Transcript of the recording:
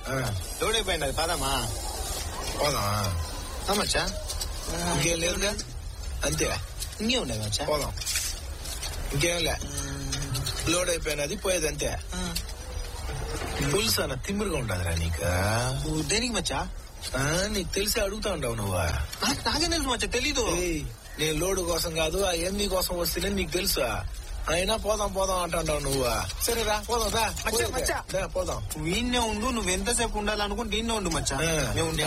ఆ, లోడ్ అయిపోయింది అది పదమ్మా పోదామా ఆ, మచ్చా ఇంకేం లేదుగా అంతే ఇంకే ఉండదు మచ్చా పోదాం ఇంకేం లే లోడ్ అయిపోయినది పోయేది అంతే పులుసు అన్న తిమ్మిరిగా ఉండదురా నీకు నువ్వు దేనికి మచ్చా ఆ, నీకు తెలిసి అడుగుతా ఉండవు నువ్వు నాకు నాకేం తెలుసు మచ్చా తెలీదు ఏయ్, నేను లోడు కోసం కాదు ఆ ఎంది కోసం వస్తేనే నీకు తెలుసు అయినా పోదాం పోదాం అంటావు నువ్వు సరే రా పోదాం రా మచ్చా, మచ్చా. రా, పోదాం నువ్వు ఈయన్నే ఉండు నువ్వు ఎంతసేపు ఉండాలనుకుంటే ఈయన్నే ఉండు మచ్చా ఆ. మేము